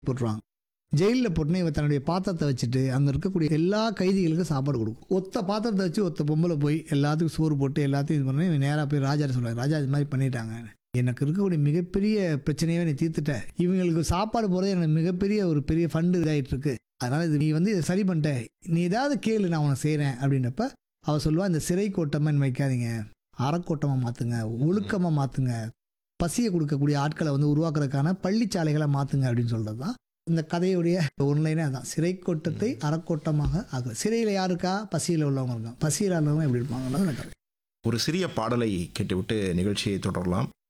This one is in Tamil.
போட்டுருவாங்க ஜெயிலில் போட்டுனா இவன் தன்னுடைய பாத்திரத்தை வச்சுட்டு அங்கே இருக்கக்கூடிய எல்லா கைதிகளுக்கும் சாப்பாடு கொடுக்கும் ஒத்த பாத்திரத்தை வச்சு ஒத்த பொம்பளை போய் எல்லாத்துக்கும் சோறு போட்டு எல்லாத்தையும் இது பண்ணி இவன் நேராக போய் ராஜா சொல்லுவாங்க ராஜா இது மாதிரி பண்ணிட்டாங்க எனக்கு இருக்கக்கூடிய மிகப்பெரிய பிரச்சனையை நீ தீர்த்துட்ட இவங்களுக்கு சாப்பாடு போகிறது எனக்கு மிகப்பெரிய ஒரு பெரிய ஃபண்டு இதாகிட்டு இருக்கு அதனால் இது நீ வந்து இதை சரி பண்ணிட்ட நீ ஏதாவது கேளு நான் உனக்கு செய்கிறேன் அப்படின்றப்ப அவ சொல்லுவா இந்த சிறை கோட்டமாக வைக்காதீங்க அறக்கோட்டமாக மாற்றுங்க ஒழுக்கமாக மாற்றுங்க பசியை கொடுக்கக்கூடிய ஆட்களை வந்து உருவாக்குறதுக்கான பள்ளிச்சாலைகளை மாற்றுங்க அப்படின்னு சொல்கிறது தான் இந்த கதையுடைய ஒன்லைனே அதான் சிறை கோட்டத்தை அறக்கோட்டமாக ஆகு சிறையில் யாருக்கா பசியில் உள்ளவங்க இருக்காங்க பசியில் உள்ளவங்க எப்படி இருப்பாங்கன்றது அந்த கதை ஒரு சிறிய பாடலை கேட்டுவிட்டு நிகழ்ச்சியை தொடரலாம்